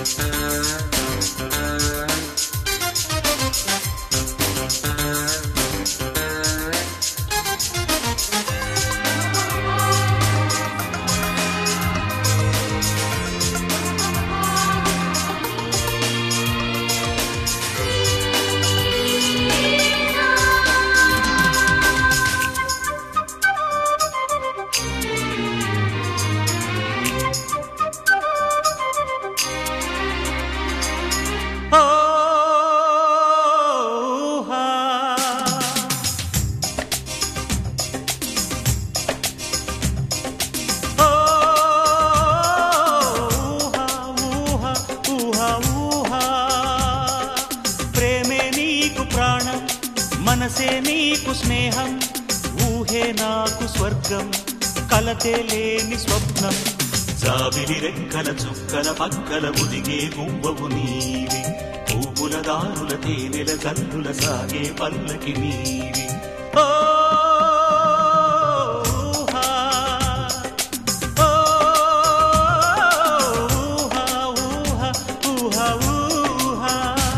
ఓహా ఊహా ఊహా ఊహా ఊహా ప్రేమే నీకు ప్రాణం మనసే నీకు స్నేహం ఊహే నాకు స్వర్గం కలతే లేని స్వప్నం జాబిలి రెక్కల చుక్కల పక్కల ముదిగే గువ్వవు నీవి పువ్వుల దారుల తేనెల కల్లుల సాగే పల్లకి నీవి ఓ ఊహా ఊహా ఊహా ఊహా ఊహా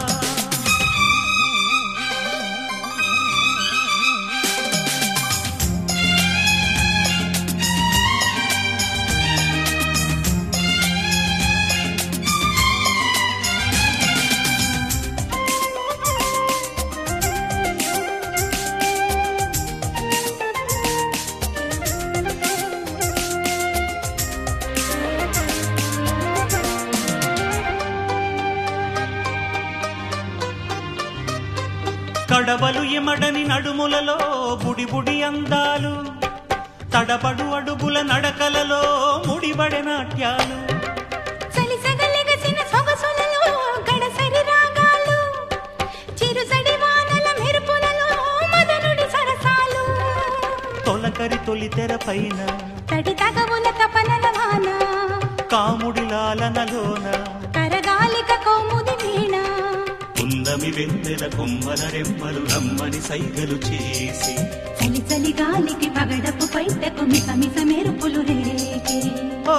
కడవలు ఎమడని నడుములలో బుడి బుడి అందాలు తడబడు అడుగుల నడకలలో ముడిబడి నాట్యాలు సలిసగలెగసిన సొగసులలో గడసరి రాగాలు చిరుసడి వానల మెరుపులలో మదనుడి సరసాలు తొలకరి తొలి తెర పైన తడి తగవుల తపనల వాన కాముడి లాలనలోన కరగాలిక కౌముది వీణ ఉన్నమి వెన్నెల కొమ్మల రెమ్మలు రమ్మని సైగలు చేసి చలి చలి గాలికి పగడపు పైటకు మిస మిస మెరుపులు రేగే ఓ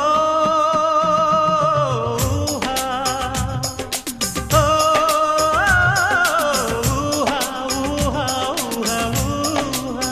ఊహా, ఓ ఊహా, ఊహా, ఊహా, ఊహా.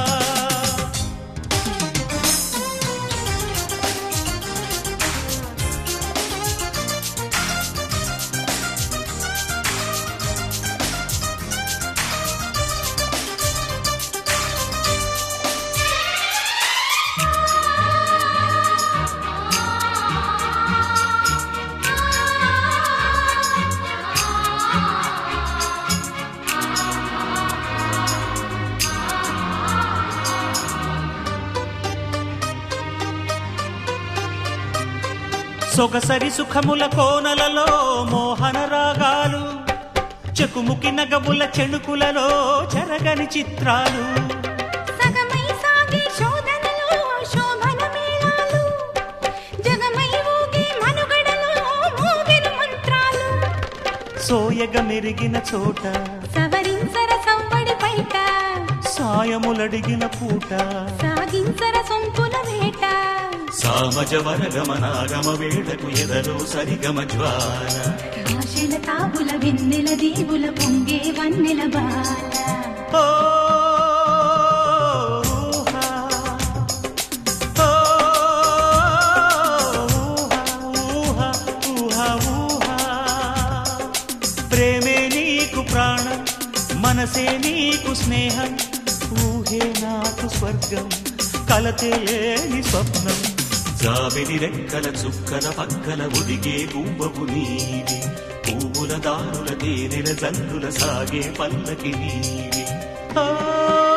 సొగసరి సుఖముల కోనలలో మోహన రాగాలు చెకుముకి నగముల చెణుకులలో చెరగని చిత్రాలు సగమై సాగే శోధనలో శోభన మేళాలు జగమై ఊగే మనుగడలో మోగెను మంత్రాలు సోయగ మెరిగిన చోట సవరించర సవ్వడి పైట సాయములడిగిన పూట సాగించర సొంపుల వేట సామజ వరగమనాగమ వేళకు ఎదలో సరిగమ జ్వాల ఆశల తాబుల వెన్నెల దీవుల పొంగే వన్నెల బాల ఓ ఊహా, ఓ ఊహా, ఊహా, ఊహా. ప్రేమే నీకు ప్రాణం మనసే నీకు స్నేహం ఊహే నాకు స్వర్గం కలతే లేని స్వప్నం జాబిలి రెక్కల చుక్కల పక్కల ఒదిగే పువ్వపు నీవి పువ్వుల దారుల తేనెల జల్లుల సాగే పల్లకి నీవి ఆ